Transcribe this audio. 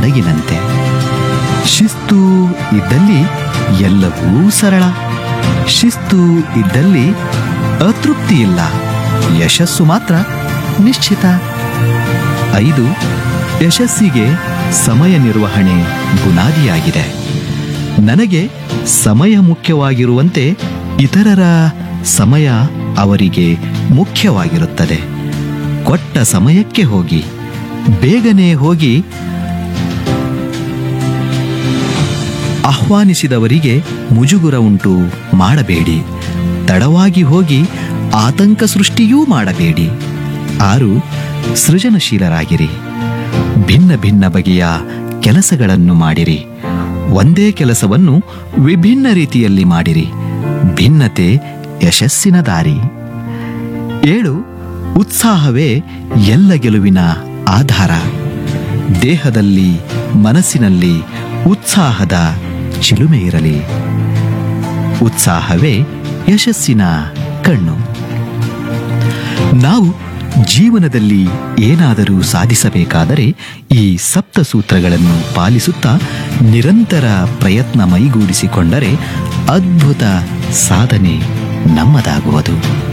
ಹಡಗಿನಂತೆ ಶಿಸ್ತು ಇದ್ದಲ್ಲಿ ಎಲ್ಲವೂ ಸರಳ ಶಿಸ್ತು ಇದ್ದಲ್ಲಿ ಅತೃಪ್ತಿ ಇಲ್ಲ ಯಶಸ್ಸು ಮಾತ್ರ ನಿಶ್ಚಿತ ಐದು ಯಶಸ್ಸಿಗೆ ಸಮಯ ನಿರ್ವಹಣೆ ಬುನಾದಿಯಾಗಿದೆ ನನಗೆ ಸಮಯ ಮುಖ್ಯವಾಗಿರುವಂತೆ ಇತರರ ಸಮಯ ಅವರಿಗೆ ಮುಖ್ಯವಾಗಿರುತ್ತದೆ ಕೊಟ್ಟ ಸಮಯಕ್ಕೆ ಹೋಗಿ ಬೇಗನೆ ಹೋಗಿ ಆಹ್ವಾನಿಸಿದವರಿಗೆ ಮುಜುಗುರ ಉಂಟು ಮಾಡಬೇಡಿ ತಡವಾಗಿ ಹೋಗಿ ಆತಂಕ ಸೃಷ್ಟಿಯೂ ಮಾಡಬೇಡಿ ಆರು ಸೃಜನಶೀಲರಾಗಿರಿ ಭಿನ್ನ ಭಿನ್ನ ಬಗೆಯ ಕೆಲಸಗಳನ್ನು ಮಾಡಿರಿ ಒಂದೇ ಕೆಲಸವನ್ನು ವಿಭಿನ್ನ ರೀತಿಯಲ್ಲಿ ಮಾಡಿರಿ ಭಿನ್ನತೆ ಯಶಸ್ಸಿನ ದಾರಿ ಏಳು ಉತ್ಸಾಹವೇ ಎಲ್ಲ ಗೆಲುವಿನ ಆಧಾರ ದೇಹದಲ್ಲಿ ಮನಸ್ಸಿನಲ್ಲಿ ಉತ್ಸಾಹದ ಚಿಲುಮೆ ಇರಲಿ ಉತ್ಸಾಹವೇ ಯಶಸ್ಸಿನ ಕಣ್ಣು ನಾವು ಜೀವನದಲ್ಲಿ ಏನಾದರೂ ಸಾಧಿಸಬೇಕಾದರೆ ಈ ಸಪ್ತ ಸೂತ್ರಗಳನ್ನು ಪಾಲಿಸುತ್ತಾ ನಿರಂತರ ಪ್ರಯತ್ನ ಮೈಗೂಡಿಸಿಕೊಂಡರೆ ಅದ್ಭುತ ಸಾಧನೆ ನಮ್ಮದಾಗುವುದು